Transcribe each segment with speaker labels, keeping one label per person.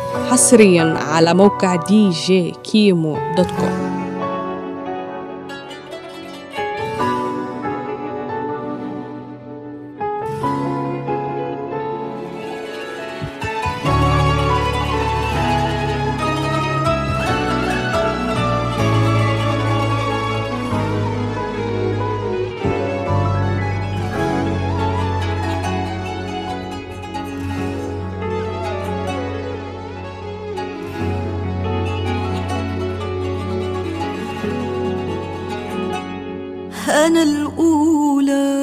Speaker 1: حصريا على موقع دي جي كيمو دوت كوم
Speaker 2: أنا الأولى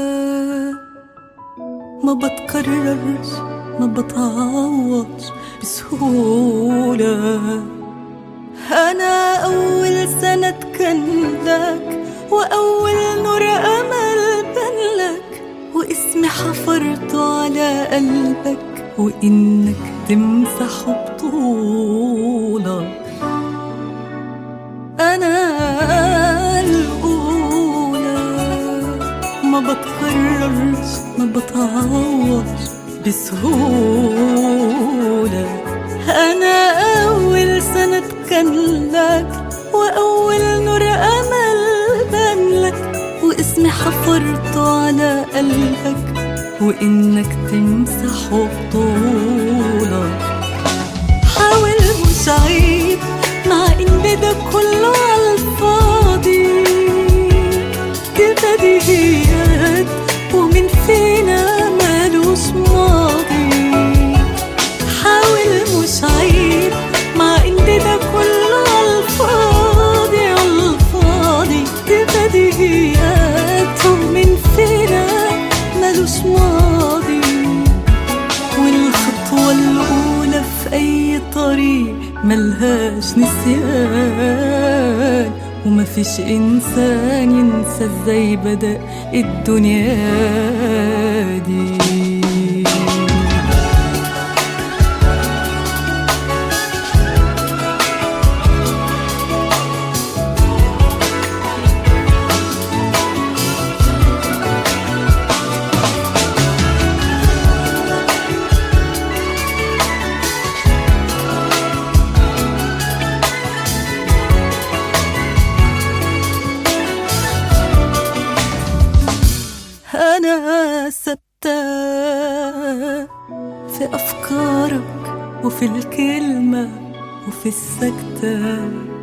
Speaker 2: ما بتكررش ما بتعوضش بسهولة أنا أول سنة كان لك وأول نور أمل بان لك واسمي حفرته على قلبك وإنك تمسحه بطولة أنا الأولى ما بتكررش ما بتعوضش بسهولة أنا أول سنة كان لك وأول نور أمل بان لك واسمي حفرته على قلبك وإنك تمسحه بطولة حاول مش عيب مع ان ده كله عالفاضي دي بديهيات ومن فينا مالوش ماضي حاول مش عيب مع ان ده كله عالفاضي عالفاضي دي بديهيات ومن فينا مالوش ماضي والخطوة الأولى في أي طريق ملهاش نسيان ومفيش إنسان ينسى ازاي بدأ الدنيا دي أنا ثابتة في أفكارك وفي الكلمة وفي السكتة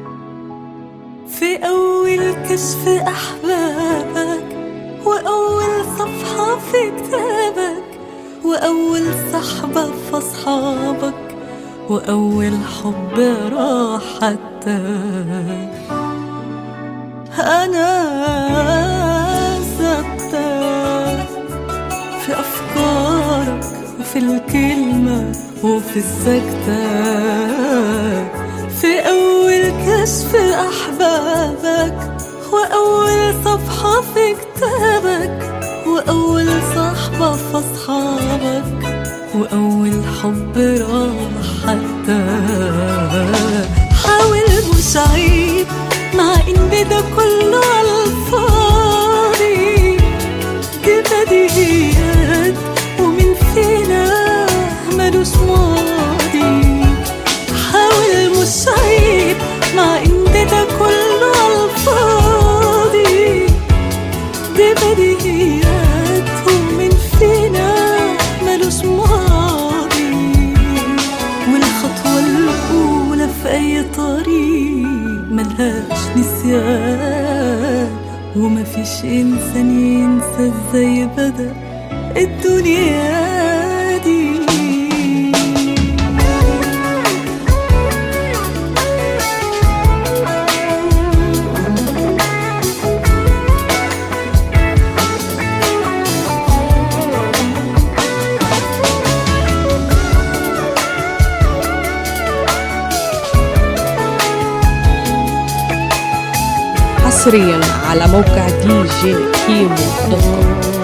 Speaker 2: في أول كشف أحبابك وأول صفحة في كتابك وأول صحبة في أصحابك وأول حب راح حتى أنا ثابتة في أفكارك وفي الكلمة وفي السكتة في أول كشف أحبابك وأول صفحة في كتابك وأول صحبة في أصحابك وأول حب راح حتى حاول مش عيب مع إن ده كله عالفاضي دي بديهيات ومن فينا ملوش ماضي حاول مش عيب مع إن ده كله عالفاضي دي بديهيات ومن فينا ملوش ماضي والخطوة الأولى في أي طريق ملهاش نسيان ومفيش إنسان ينسى ازاي بدأ الدنيا دي
Speaker 1: حصريا على موقع دي جي كيمو دوت كوم